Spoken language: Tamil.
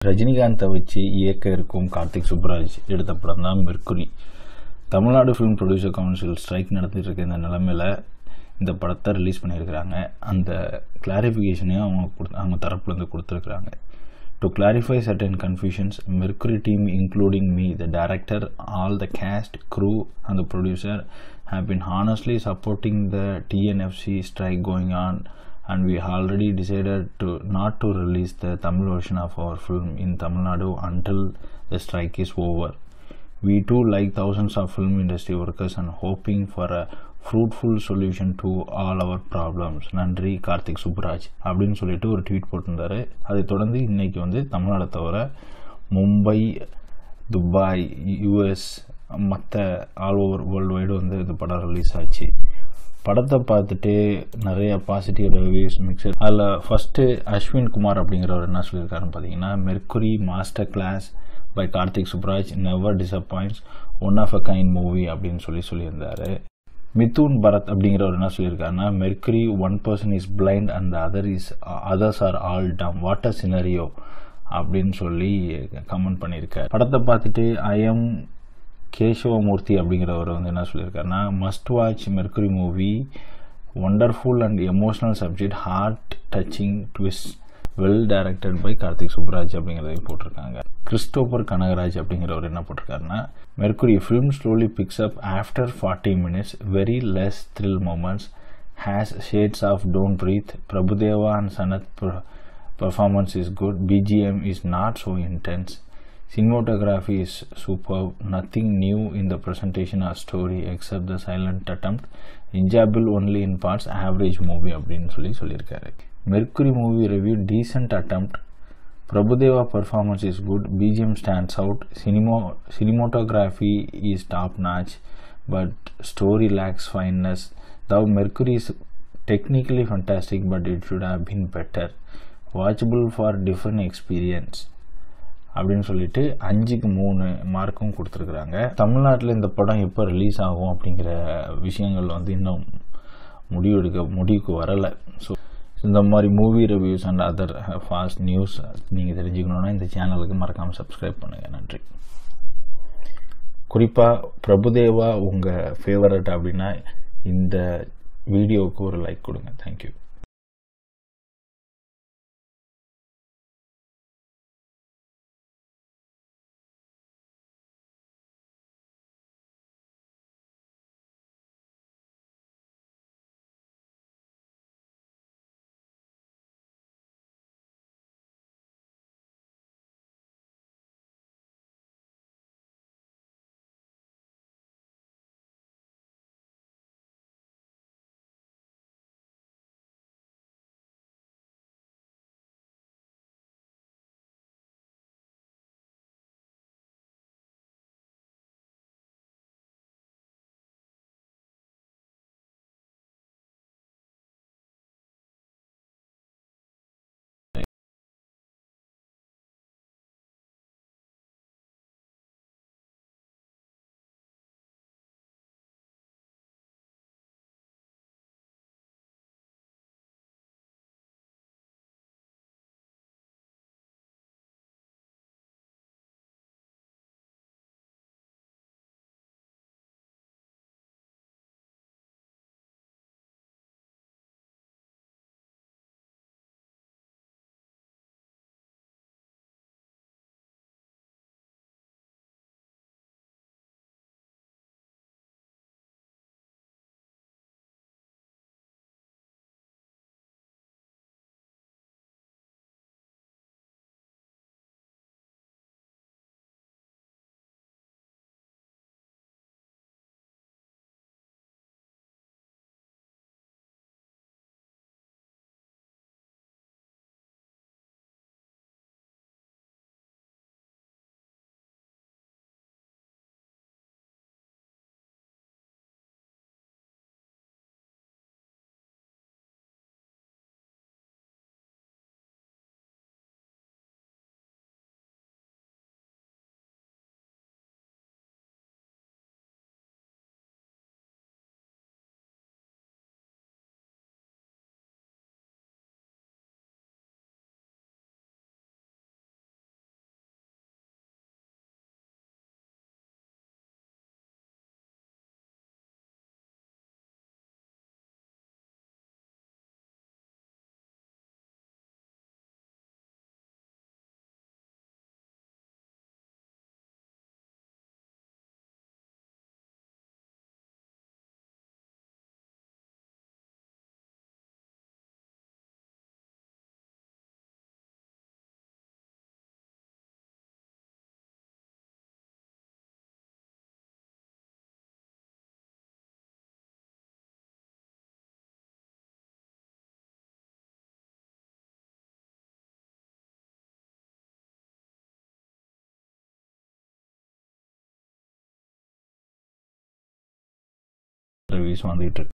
ரஜினிகாந்தை வச்சு இயக்க இருக்கும் கார்த்திக் சுப்ராஜ் எடுத்த படம் தான் Mercury Tamil Nadu film producer council strike நடத்திட்டு இருக்க இந்த நிலமையில இந்த படத்தை ரிலீஸ் பண்ணியிருக்கிறாங்க அந்த கிளாரிஃபிகேஷனையும் அவங்க கொடுத்து அவங்க தரப்புலேருந்து கொடுத்துருக்குறாங்க to clarify certain confusions mercury team including me the director all the cast crew and the producer have been honestly supporting the tnfc strike going on and we already decided to not to release the tamil version of our film in tamil nadu until the strike is over we too like thousands of film industry workers and hoping for a fruitful solution to all our problems நன்றி கார்த்திக் சுப்ராஜ் அப்படின்னு சொல்லிட்டு ஒரு ட்வீட் போட்டிருந்தாரு அதை தொடர்ந்து இன்னைக்கு வந்து தமிழ்நாடை தவிர மும்பை துபாய் யூஎஸ் மற்ற ஆல் ஓவர் வேர்ல்டு வைடு வந்து இந்த படம் ரிலீஸ் ஆச்சு படத்தை பார்த்துட்டு நிறைய பாசிட்டிவ் ரிவ்யூஸ் மிக்சர் அதில் ஃபஸ்ட்டு அஸ்வின் குமார் அப்படிங்கிறவர் என்ன சொல்லியிருக்காருன்னு பார்த்தீங்கன்னா Mercury master class by Karthik Subbaraj never disappoints one of a kind movie அப்படின்னு சொல்லி சொல்லியிருந்தாரு மிதுன் பரத் அப்படிங்கிறவர் என்ன சொல்லியிருக்காருன்னா Mercury one person is blind and other is others are all dumb water scenario அப்படின்னு சொல்லி கமெண்ட் பண்ணியிருக்காரு படத்தை பார்த்துட்டு ஐ எம் கேசவமூர்த்தி அப்படிங்கிறவர் வந்து என்ன சொல்லியிருக்காருன்னா must watch Mercury movie wonderful and emotional subject heart touching twist well directed by Karthik Subbaraj அப்படிங்கிறதையும் போட்டிருக்காங்க கிறிஸ்டோபர் கனகராஜ் அப்படிங்கிறவர் என்ன போட்டிருக்காருன்னா Mercury film slowly picks up after forty minutes very less thrill moments has shades of don't breathe Prabhudeva and Sanath performance is good bgm is not so intense cinematography is superb nothing new in the presentation or story except the silent attempt enjoyable only in parts average movie அப்படின்னு சொல்லி சொல்லியிருக்காரு Mercury movie review decent attempt Prabhudeva performance is good bgm stands out cinema cinematography is top notch but story lacks fineness though mercury is technically fantastic but it should have been better watchable for different experience அப்படின்னு சொல்லிட்டு அஞ்சுக்கு மூணு மார்க்கும் கொடுத்துருக்குறாங்க தமிழ்நாட்டில் இந்த படம் எப்போ ரிலீஸ் ஆகும் அப்படிங்கிற விஷயங்கள் வந்து இன்னும் முடிவெடுக்க முடிவுக்கு வரலை ஸோ இந்த மாதிரி movie reviews and other fast news நீங்கள் தெரிஞ்சுக்கணுன்னா இந்த சேனலுக்கு மறக்காமல் சப்ஸ்கிரைப் பண்ணுங்கள் நன்றி குறிப்பாக பிரபுதேவா உங்கள் ஃபேவரட் அப்படின்னா இந்த வீடியோவுக்கு ஒரு லைக் கொடுங்க தேங்க்யூ மூவிஸும் வந்துகிட்டு இருக்கு